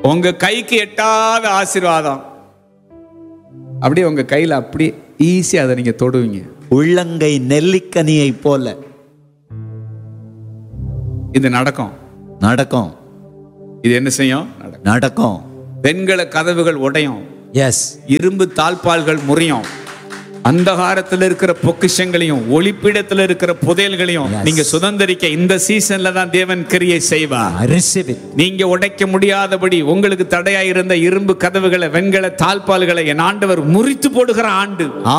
உங்க கைக்கு எட்டாத ஆசீர்வாதம் அப்படியே உங்க கையில அப்படியே ஈஸியா அதை நீங்க தொடுவீங்க உள்ளங்கை நெல்லிக்கனியை போல இது நடக்கும் நடக்கும் இது என்ன செய்யும் நடக்கும் நடக்கும் பெண்கள கதவுகள் உடையும் எஸ் இரும்பு தாழ்பால்கள் முறியும் அந்தகாரத்தில் இருக்கிற பொக்கிஷங்களையும் ஒளிப்பிடத்தில் இருக்கிற புதையல்களையும் Yes. நீங்க சுதந்திரிக்க இந்த சீசன்ல தான் தேவன் கிரியை செய்வார் ஐ ரிசீவ் இட் நீங்க உடைக்க முடியாதபடி உங்களுக்கு தடையாயிருந்த இரும்பு கதவுகளை வெண்கல தாழ்பால்களை என் ஆண்டவர் முறித்து போடுகிற ஆண்டு